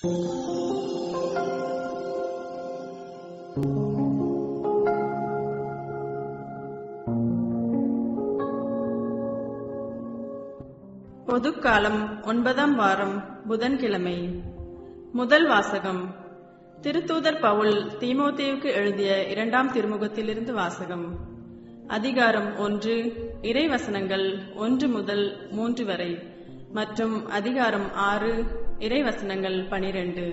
பொதுக்காலம் ஒன்பதாம் வாரம் புதன்கிழமை முதல் வாசகம் திருத்தூதர் பவுல் தீமோத்தேவுக்கு எழுதிய இரண்டாம் திருமுகத்திலிருந்து வாசகம் அதிகாரம் ஒன்று இறைவசனங்கள் ஒன்று முதல் மூன்று வரை மற்றும் அதிகாரம் ஆறு இறைவசனங்கள் பனிரெண்டு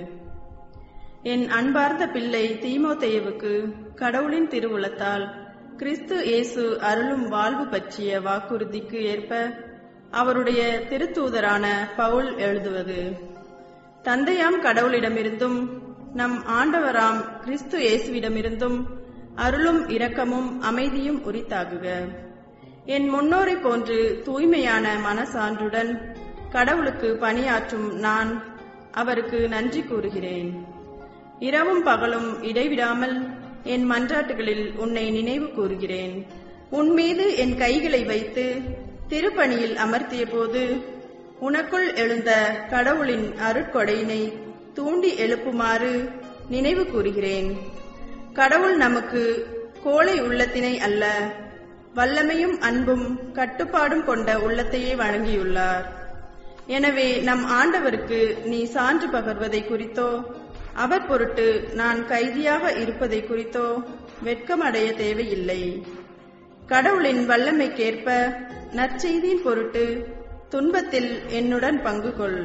என் அன்பார்ந்த பிள்ளை தீமோத்தேயுவுக்கு கடவுளின் திருவுளத்தால் கிறிஸ்து இயேசு அருளும் வாழ்வு பற்றிய வாக்குறுதிக்கு ஏற்ப அவருடைய திருத்தூதரான பவுல் எழுதுவது தந்தையாம் கடவுளிடமிருந்தும் நம் ஆண்டவராம் கிறிஸ்து இயேசுவிடமிருந்தும் அருளும் இரக்கமும் அமைதியும் உரித்தாகுக என் முன்னோரை போன்று தூய்மையான மனசான்றுடன் கடவுளுக்கு பணியாற்றும் நான் அவருக்கு நன்றி கூறுகிறேன் இரவும் பகலும் இடைவிடாமல் என் மன்றாட்டுகளில் உன்னை நினைவு கூறுகிறேன் உன் மீது என் கைகளை வைத்து திருப்பணியில் அமர்த்திய போது உனக்குள் எழுந்த கடவுளின் அருட்கொடையினை தூண்டி எழுப்புமாறு நினைவு கூறுகிறேன் கடவுள் நமக்கு கோழை உள்ளத்தினை அல்ல வல்லமையும் அன்பும் கட்டுப்பாடும் கொண்ட உள்ளத்தையே வழங்கியுள்ளார் எனவே நம் ஆண்டவருக்கு நீ சான்று பகர்வதை குறித்தோ அவர் பொருட்டு நான் கைதியாக இருப்பதை குறித்தோ வெட்கமடைய தேவையில்லை கடவுளின் வல்லமைக்கேற்ப நற்செய்தியின் பொருட்டு துன்பத்தில் என்னுடன் பங்கு கொள்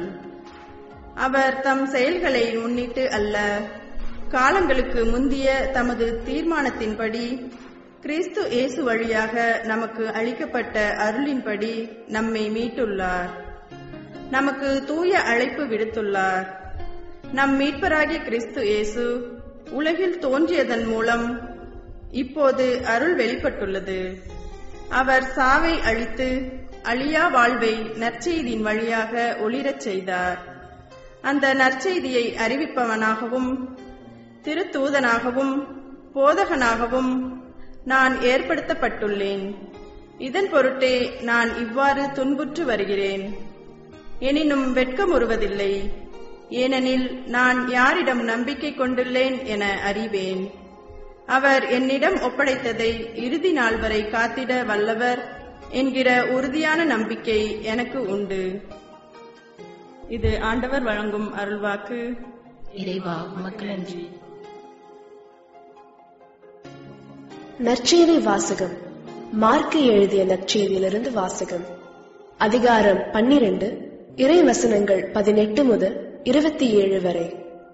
அவர் தம் செயல்களை முன்னிட்டு அல்ல காலங்களுக்கு முந்திய தமது தீர்மானத்தின்படி கிறிஸ்து இயேசு வழியாக நமக்கு அளிக்கப்பட்ட அருளின்படி நம்மை மீட்டுள்ளார் நமக்கு தூய அழைப்பு விடுத்துள்ளார் நம் மீட்பராகிய கிறிஸ்து இயேசு உலகில் தோன்றியதன் மூலம் இப்போது அருள் வெளிப்பட்டுள்ளது அவர் சாவை அழித்து அழியா வாழ்வை நற்செய்தியின் வழியாக ஒளிரச் செய்தார் அந்த நற்செய்தியை அறிவிப்பவனாகவும் திருத்தூதனாகவும் போதகனாகவும் நான் ஏற்படுத்தப்பட்டுள்ளேன் இதன் பொருட்டே நான் இவ்வாறு துன்புற்று வருகிறேன் எனினும் வெட்கமுறுவதில்லை ஏனெனில் நான் யாரிடம் நம்பிக்கை கொண்டுள்ளேன் என அறிவேன் அவர் என்னிடம் ஒப்படைத்ததை இறுதி நாள் வரை காத்திட வல்லவர் என்கிற உறுதியான நம்பிக்கை எனக்கு உண்டு இது ஆண்டவர் வழங்கும் அருள்வாக்கு இறைவா உமக்கு நன்றி நற்செய்தி வாசகம் மார்க்கு எழுதிய நற்செய்தியிலிருந்து வாசகம் அதிகாரம் பன்னிரண்டு இறை வசனங்கள் பதினெட்டு முதல் இருபத்தி ஏழு வரை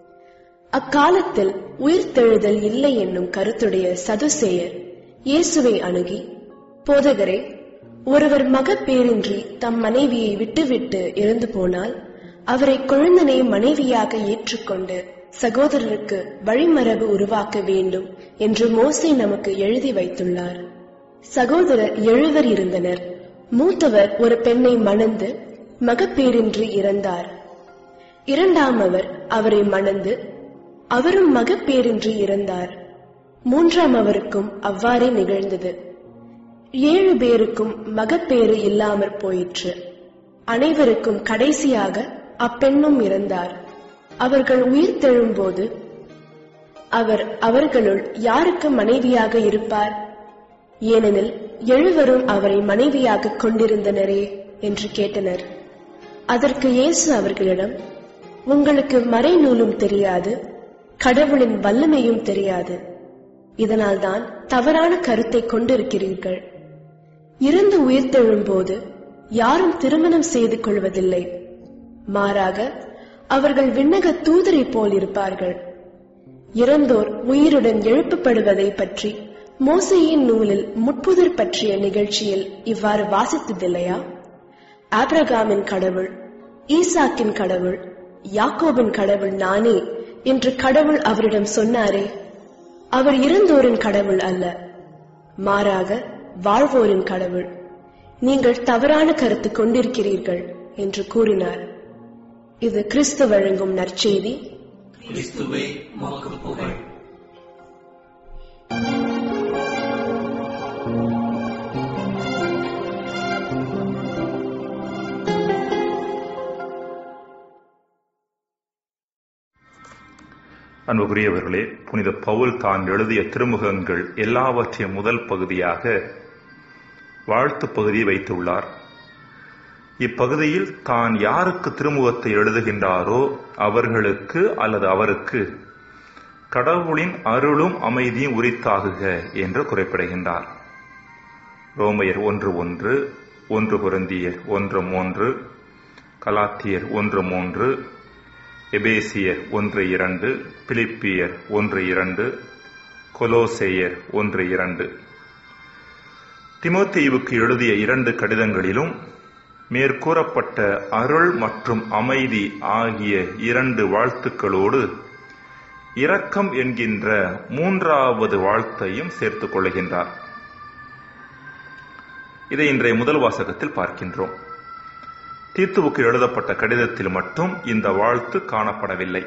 அக்காலத்தில் உயிர்த்தெழுதல் இல்லை என்னும் கருத்துடைய சதுசேயர் இயேசுவை அணுகி போதகரே ஒருவர் மகப்பேரின்றி தம் மனைவியை விட்டுவிட்டு இறந்து போனால் அவரை குழந்தனை மனைவியாக ஏற்றுக்கொண்டு சகோதரருக்கு வழிமரபு உருவாக்க வேண்டும் என்று மோசே நமக்கு எழுதி வைத்துள்ளார் சகோதரர் எழுவர் இருந்தனர் மூத்தவர் ஒரு பெண்ணை மணந்து மகப்பேரின்றி இறந்தார் இரண்டாம் அவர் அவரை மணந்து அவரும் மகப்பேரின்றி இறந்தார் மூன்றாம் அவருக்கும் அவ்வாறே நிகழ்ந்தது ஏழு பேருக்கும் மகப்பேறு இல்லாமற் போயிற்று அனைவருக்கும் கடைசியாக அப்பெண்ணும் இறந்தார் அவர்கள் உயிர் தெழும்போது அவர் அவர்களுள் யாருக்கு மனைவியாக இருப்பார் ஏனெனில் எழுவரும் அவரை மனைவியாக கொண்டிருந்தனரே என்று கேட்டனர் அதற்கு இயேசு அவர்களிடம் உங்களுக்கு மறைநூலும் தெரியாது கடவுளின் வல்லமையும் தெரியாது இதனால்தான் தவறான கருத்தை கொண்டிருக்கிறீர்கள் இறந்து உயிர்த்தெழும்போது யாரும் திருமணம் செய்து கொள்வதில்லை மாறாக அவர்கள் விண்ணக தூதரை போல் இருப்பார்கள் இறந்தோர் உயிருடன் எழுப்பப்படுவதை பற்றி மோசையின் நூலில் முட்புதர் பற்றிய நிகழ்ச்சியில் இவ்வாறு வாசித்ததில்லையா ஆப்ரகாமின் கடவுள் ஈசாக்கின் கடவுள் யாக்கோபின் கடவுள் நானே என்று கடவுள் அவரிடம் சொன்னாரே அவர் இறந்தோரின் கடவுள் அல்ல மாறாக வாழ்வோரின் கடவுள் நீங்கள் தவறான கருத்து கொண்டிருக்கிறீர்கள் என்று கூறினார் இது கிறிஸ்து வழங்கும் நற்செய்தி கிறிஸ்துவே உமக்கு புகழ் அன்புக்குரியவர்களே புனித பவுல் தான் எழுதிய திருமுகங்கள் எல்லாவற்றையும் முதல் பகுதியாக வாழ்த்து பகுதியை வைத்துள்ளார் இப்பகுதியில் தான் யாருக்கு திருமுகத்தை எழுதுகின்றாரோ அவர்களுக்கு அல்லது அவருக்கு கடவுளின் அருளும் அமைதியும் உரித்தாகுக என்று குறிப்பிடுகின்றார் ரோமையர் ஒன்று ஒன்று ஒன்று குருந்தியர் ஒன்று மூன்று கலாத்தியர் ஒன்று மூன்று எபேசியர் ஒன்று இரண்டு பிலிப்பியர் ஒன்று இரண்டு கொலோசேயர் ஒன்று இரண்டு திமோத்தேயுவுக்கு எழுதிய இரண்டு கடிதங்களிலும் மேற்கூறப்பட்ட அருள் மற்றும் அமைதி ஆகிய இரண்டு வாழ்த்துக்களோடு இரக்கம் என்கின்ற மூன்றாவது வாழ்த்தையும் சேர்த்துக் கொள்கின்றார் இதை இன்றைய முதல் வாசகத்தில் பார்க்கின்றோம் தீத்துவுக்கு எழுதப்பட்ட கடிதத்தில் மட்டும் இந்த வாழ்த்து காணப்படவில்லை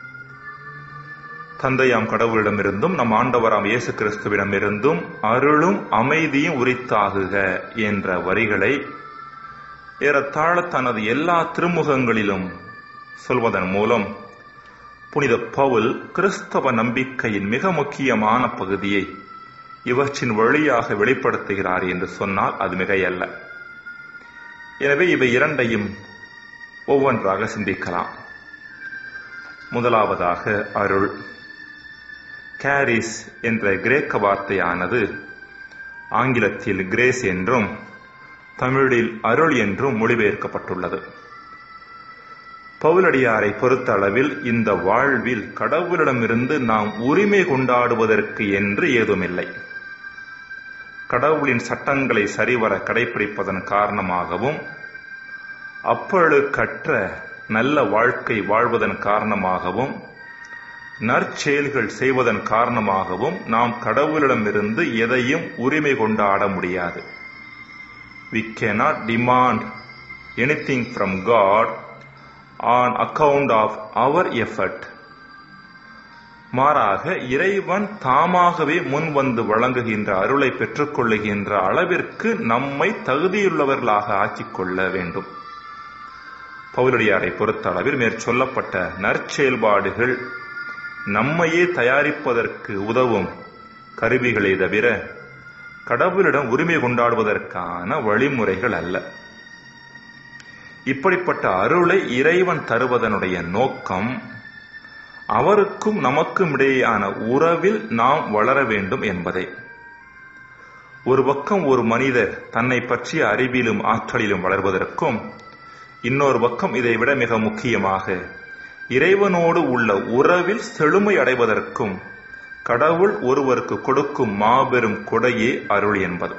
தந்தையாம் கடவுளிடமிருந்தும் நம் ஆண்டவராம் இயேசு கிறிஸ்துவிடமிருந்தும் அருளும் அமைதியும் உரித்தாகுக என்ற வரிகளை ஏறத்தாழ தனது எல்லா திருமுகங்களிலும் சொல்வதன் மூலம் புனித பவுல் கிறிஸ்தவ நம்பிக்கையின் மிக முக்கியமான பகுதியை இவற்றின் வழியாக வெளிப்படுத்துகிறார் என்று சொன்னால் அது மிகையல்ல எனவே இவை இரண்டையும் ஒவ்வொன்றாக சிந்திக்கலாம் முதலாவதாக அருள் கேரிஸ் என்ற கிரேக்க வார்த்தையானது ஆங்கிலத்தில் கிரேஸ் என்றும் தமிழில் அருள் என்றும் மொழிபெயர்க்கப்பட்டுள்ளது பவுலடியாரை பொறுத்த அளவில் இந்த வாழ்வில் கடவுளிடமிருந்து நாம் உரிமை கொண்டாடுவதற்கு என்று ஏதுமில்லை கடவுளின் சட்டங்களை சரிவர கடைபிடிப்பதன் காரணமாகவும் அப்பழுக்கற்ற நல்ல வாழ்க்கை வாழ்வதன் காரணமாகவும் நற்செயல்கள் செய்வதன் காரணமாகவும் நாம் கடவுளிடமிருந்து எதையும் உரிமை கொண்டாட முடியாது we cannot demand anything from God on account of our effort. மாறாக இறைவன் தாமாகவே முன் வந்து வழங்குகின்ற அருளை பெற்றுக்கொள்ளுகின்ற அளவிற்கு நம்மை தகுதியுள்ளவர்களாக ஆக்கிக் கொள்ள வேண்டும் பவுலடியாரை பொறுத்த அளவில் மேற்சொல்லப்பட்ட நற்செயல்பாடுகள் நம்மையே தயாரிப்பதற்கு உதவும் கருவிகளே தவிர கடவுளிடம் உரிமை கொண்டாடுவதற்கான வழிமுறைகள் அல்ல இப்படிப்பட்ட அருளை இறைவன் தருவதனுடைய நோக்கம் அவருக்கும் நமக்கும் இடையேயான உறவில் நாம் வளர வேண்டும் என்பதே ஒரு பக்கம் ஒரு மனிதர் தன்னை பற்றிய அறிவிலும் ஆற்றலிலும் வளர்வதற்கும் இன்னொரு பக்கம் இதைவிட மிக முக்கியமாக இறைவனோடு உள்ள உறவில் செழுமை அடைவதற்கும் கடவுள் ஒருவருக்கு கொடுக்கும் மாபெரும் கொடையே அருள் என்பது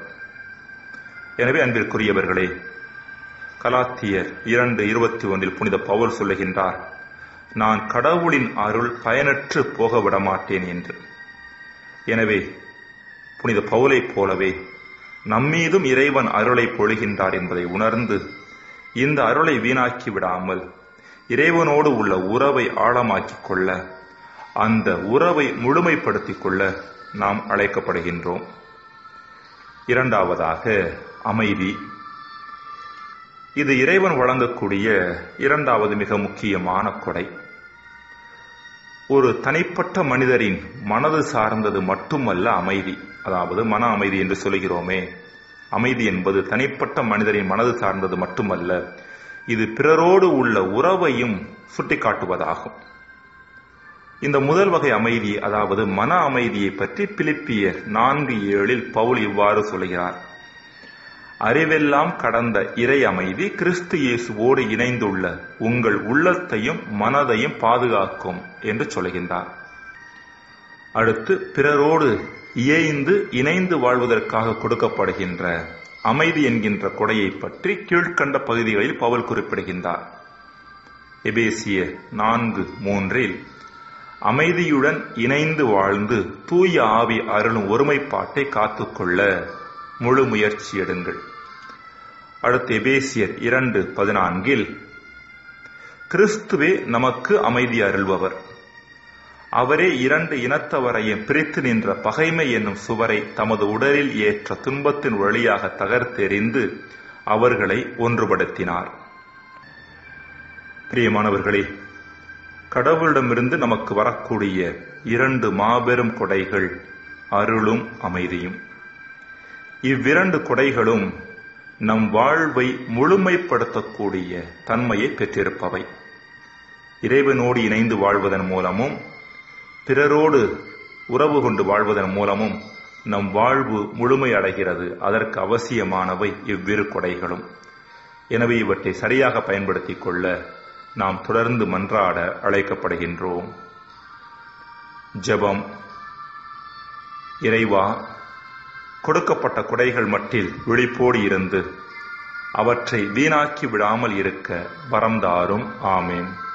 எனவே அன்பிற்குரியவர்களே கலாத்தியர் இரண்டு இருபத்தி ஒன்றில் புனித பவுல் சொல்லுகின்றார் நான் கடவுளின் அருள் பயனற்று போக விடமாட்டேன் என்று எனவே புனித பவுலைப் போலவே நம்மீதும் இறைவன் அருளை பொழிகின்றார் என்பதை உணர்ந்து இந்த அருளை வீணாக்கி விடாமல் இறைவனோடு உள்ள உறவை ஆழமாக்கிக் கொள்ள அந்த உறவை முழுமைப்படுத்திக் கொள்ள நாம் அழைக்கப்படுகின்றோம் இரண்டாவதாக அமைதி இது இறைவன் வழங்கக்கூடிய இரண்டாவது மிக முக்கியமான கொடை ஒரு தனிப்பட்ட மனிதரின் மனது சார்ந்தது மட்டுமல்ல அமைதி அதாவது மன அமைதி என்று சொல்கிறோமே அமைதி என்பது தனிப்பட்ட மனிதரின் மனது சார்ந்தது மட்டுமல்ல இது பிறரோடு உள்ள உறவையும் சுட்டிக்காட்டுவதாகும் இந்த முதல் வகை அமைதி அதாவது மன அமைதியை பற்றி பிலிப்பியர் நான்கு ஏழில் பவுல் இவ்வாறு சொல்கிறார் அறிவெல்லாம் கடந்த இறை அமைதி கிறிஸ்து இயேசுவோடு இணைந்துள்ள உங்கள் உள்ளத்தையும் மனதையும் பாதுகாக்கும் என்று சொல்கின்றார் அடுத்து பிறரோடு இயைந்து இணைந்து வாழ்வதற்காக கொடுக்கப்படுகின்ற அமைதி என்கின்ற கொடையை பற்றி கீழ்கண்ட பகுதிகளில் பவுல் குறிப்பிடுகின்றார் எபேசிய நான்கு மூன்றில் அமைதியுடன் இணைந்து வாழ்ந்து தூய ஆவி அருளும் ஒருமைப்பாட்டை காத்துக்கொள்ள முழு முயற்சி எடுங்கள் அடுத்து எபேசியர் இரண்டு பதினான்கில் கிறிஸ்துவே நமக்கு அமைதி அருள்பவர் அவரே இரண்டு இனத்தவரையும் பிரித்து நின்ற பகைமை என்னும் சுவரை தமது உடலில் ஏற்ற துன்பத்தின் வழியாக தகர்த்தெறிந்து அவர்களை ஒன்றுபடுத்தினார் பிரியமானவர்களே கடவுளிடமிருந்து நமக்கு வரக்கூடிய இரண்டு மாபெரும் கொடைகள் அருளும் அமைதியும் இவ்விரண்டு கொடைகளும் நம் வாழ்வை முழுமைப்படுத்தக்கூடிய தன்மையை பெற்றிருப்பவை இறைவனோடு இணைந்து வாழ்வதன் மூலமும் பிறரோடு உறவு கொண்டு வாழ்வதன் மூலமும் நம் வாழ்வு முழுமை அடைகிறது அதற்கு அவசியமானவை இவ்விரு கொடைகளும் எனவே இவற்றை சரியாக பயன்படுத்திக் கொள்ள நாம் தொடர்ந்து மன்றாட அழைக்கப்படுகின்றோம் ஜெபம் இறைவா கொடுக்கப்பட்ட கொடைகள் மட்டில் விழிப்போடு இருந்து அவற்றை வீணாக்கி விடாமல் இருக்க வரம்தாரும் ஆமேன்